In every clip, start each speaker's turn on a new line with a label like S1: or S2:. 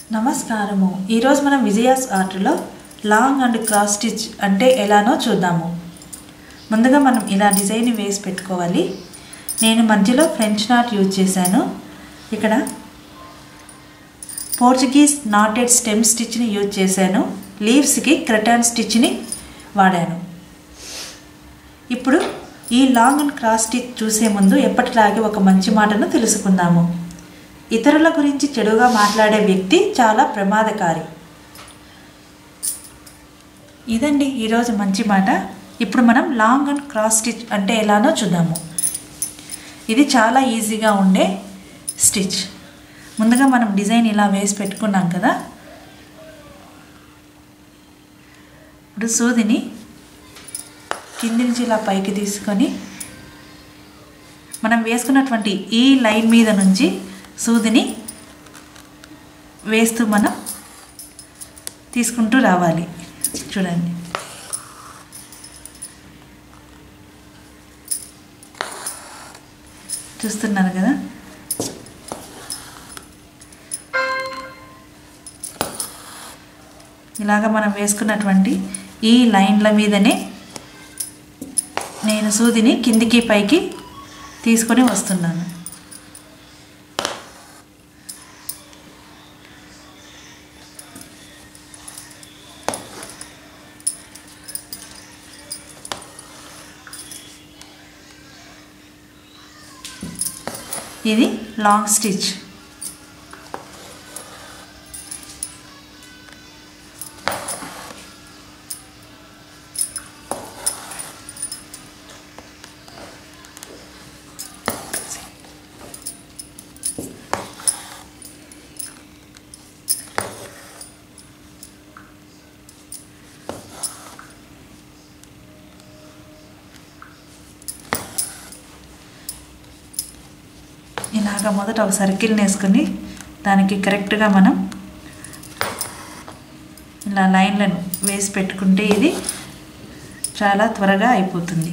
S1: నమస్కారము ఈరోజు మనం విజయాస్ ఆర్ట్లో లాంగ్ అండ్ క్రాస్ స్టిచ్ అంటే ఎలానో చూద్దాము ముందుగా మనం ఇలా డిజైన్ వేసి పెట్టుకోవాలి నేను మధ్యలో ఫ్రెంచ్ నాట్ యూజ్ చేశాను ఇక్కడ పోర్చుగీస్ నాటెడ్ స్టెమ్ స్టిచ్ని యూజ్ చేశాను లీవ్స్కి క్రటాన్ స్టిచ్ని వాడాను ఇప్పుడు ఈ లాంగ్ అండ్ క్రాస్ స్టిచ్ చూసే ముందు ఎప్పటిలాగే ఒక మంచి మాటను తెలుసుకుందాము ఇతరుల గురించి చెడుగా మాట్లాడే వ్యక్తి చాలా ప్రమాదకారి ఇదండి ఈరోజు మంచి మాట ఇప్పుడు మనం లాంగ్ అండ్ క్రాస్ స్టిచ్ అంటే ఎలానో చూద్దాము ఇది చాలా ఈజీగా ఉండే స్టిచ్ ముందుగా మనం డిజైన్ ఇలా వేసి పెట్టుకున్నాం కదా ఇప్పుడు సూదిని కింది నుంచి ఇలా పైకి తీసుకొని మనం వేసుకున్నటువంటి ఈ లైన్ మీద నుంచి సూదిని వేస్తూ మనం తీసుకుంటూ రావాలి చూడండి చూస్తున్నారు కదా ఇలాగ మనం వేసుకున్నటువంటి ఈ లైన్ల మీదనే నేను సూదిని కిందికి పైకి తీసుకొని వస్తున్నాను ఇది లాంగ్ స్టిచ్ ఇలాగ మొదట ఒక సర్కిల్ వేసుకొని దానికి కరెక్ట్గా మనం ఇలా లైన్లను వేసి పెట్టుకుంటే ఇది చాలా త్వరగా అయిపోతుంది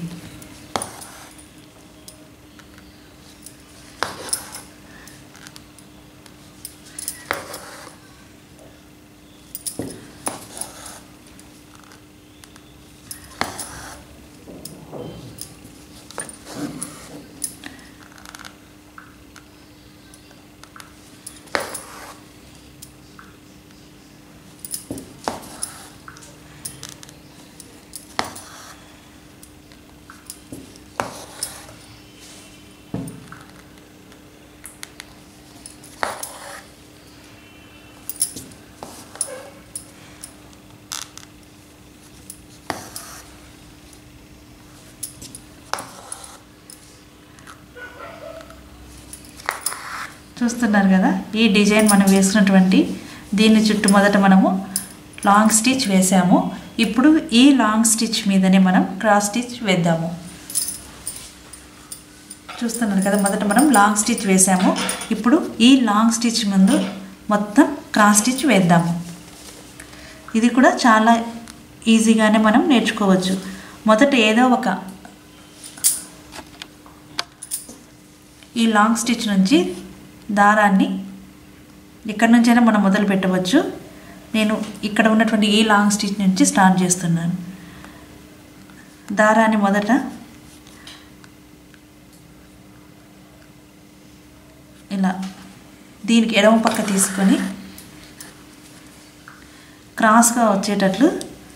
S1: చూస్తున్నారు కదా ఈ డిజైన్ మనం వేసుకున్నటువంటి దీని చుట్టూ మొదట మనము లాంగ్ స్టిచ్ వేసాము ఇప్పుడు ఈ లాంగ్ స్టిచ్ మీదనే మనం క్రాస్ స్టిచ్ వేద్దాము చూస్తున్నారు కదా మొదట మనం లాంగ్ స్టిచ్ వేసాము ఇప్పుడు ఈ లాంగ్ స్టిచ్ ముందు మొత్తం క్రాస్ స్టిచ్ వేద్దాము ఇది కూడా చాలా ఈజీగానే మనం నేర్చుకోవచ్చు మొదట ఏదో ఒక ఈ లాంగ్ స్టిచ్ నుంచి దారాన్ని ఇక్కడ నుంచైనా మనం మొదలు పెట్టవచ్చు నేను ఇక్కడ ఉన్నటువంటి ఈ లాంగ్ స్టిచ్ నుంచి స్టార్ట్ చేస్తున్నాను దారాన్ని మొదట ఇలా దీనికి ఎడమ పక్క తీసుకొని క్రాస్గా వచ్చేటట్లు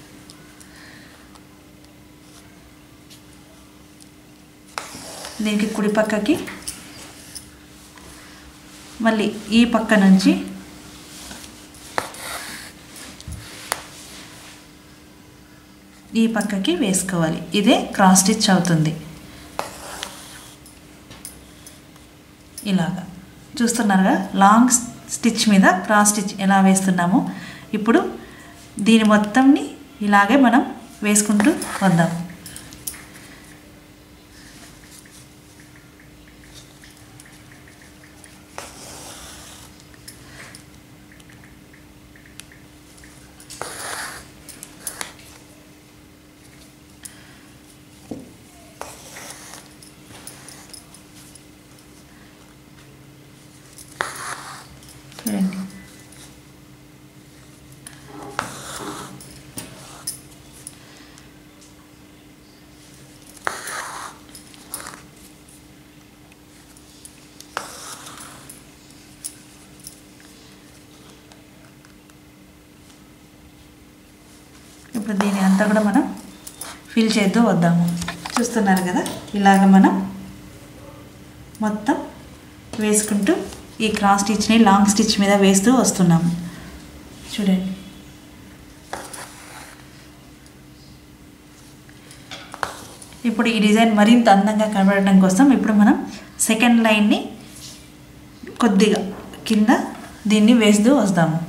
S1: దీనికి కుడి పక్కకి మళ్ళీ ఈ పక్క నుంచి ఈ పక్కకి వేసుకోవాలి ఇదే క్రాస్ స్టిచ్ అవుతుంది ఇలాగా చూస్తున్నారుగా లాంగ్ స్టిచ్ మీద క్రాస్ స్టిచ్ ఎలా వేస్తున్నామో ఇప్పుడు దీని మొత్తంని ఇలాగే మనం వేసుకుంటూ వద్దాం చూడండి ఇప్పుడు దీని అంతా కూడా మనం ఫిల్ చేద్దాం వద్దాము చూస్తున్నారు కదా ఇలాగ మనం మొత్తం వేసుకుంటూ ఈ క్రాస్ స్టిచ్ని లాంగ్ స్టిచ్ మీద వేస్తూ వస్తున్నాము చూడండి ఇప్పుడు ఈ డిజైన్ మరింత అందంగా కనబడడం కోసం ఇప్పుడు మనం సెకండ్ లైన్ని కొద్దిగా కింద దీన్ని వేస్తూ వస్తాము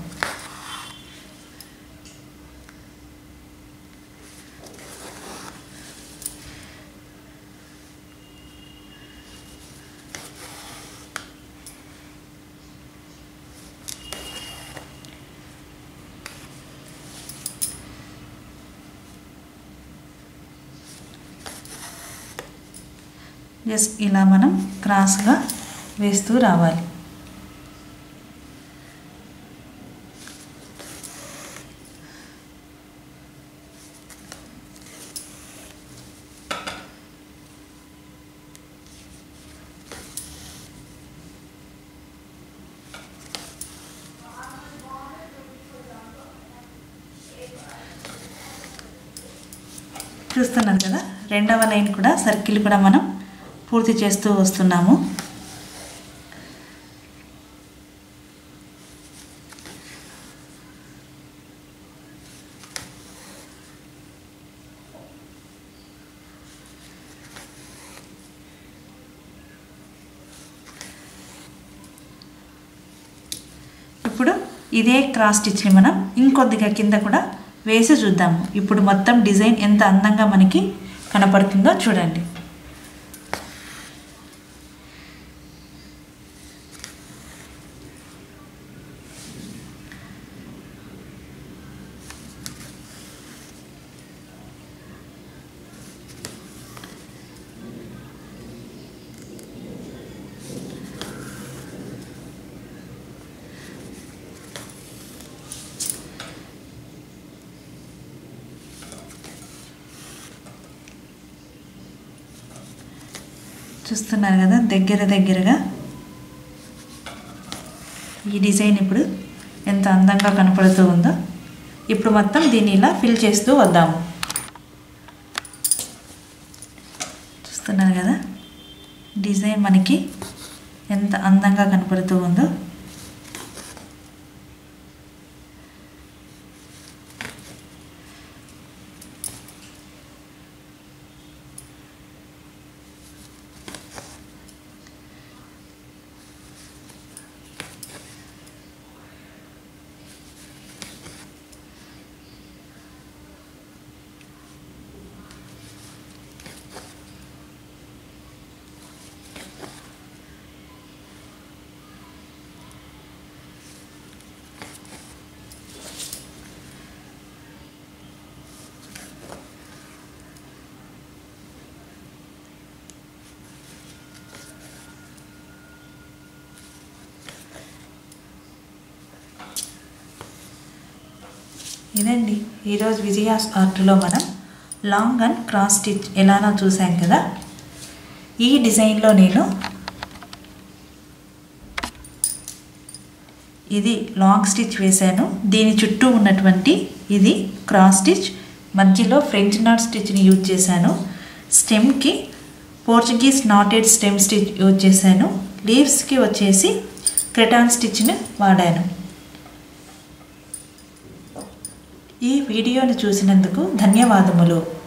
S1: జస్ట్ ఇలా మనం క్రాస్గా వేస్తూ రావాలి చూస్తున్నారు కదా రెండవ లైన్ కూడా సర్కిల్ కూడా మనం పూర్తి చేస్తూ వస్తున్నాము ఇప్పుడు ఇదే క్రాస్ స్టిచ్ని మనం ఇంకొద్దిగా కింద కూడా వేసి చూద్దాము ఇప్పుడు మొత్తం డిజైన్ ఎంత అందంగా మనకి కనపడుతుందో చూడండి చూస్తున్నారు కదా దగ్గర దగ్గరగా ఈ డిజైన్ ఇప్పుడు ఎంత అందంగా కనపడుతూ ఉందో ఇప్పుడు మొత్తం దీన్ని ఇలా ఫిల్ చేస్తూ వద్దాము చూస్తున్నారు కదా డిజైన్ మనకి ఎంత అందంగా కనపడుతూ ఉందో ఇదండి ఈరోజు విజయాస్ ఆర్ట్లో మనం లాంగ్ అండ్ క్రాస్ స్టిచ్ ఎలానో చూసాం కదా ఈ డిజైన్లో నేను ఇది లాంగ్ స్టిచ్ వేశాను దీని చుట్టూ ఉన్నటువంటి ఇది క్రాస్ స్టిచ్ మధ్యలో ఫ్రెంచ్ నాట్ స్టిచ్ని యూజ్ చేశాను స్టెమ్కి Portuguese knotted stem stitch use చేశాను లీవ్స్కి వచ్చేసి క్రెటాన్ స్టిచ్ని వాడాను ఈ వీడియోని చూసినందుకు ధన్యవాదములు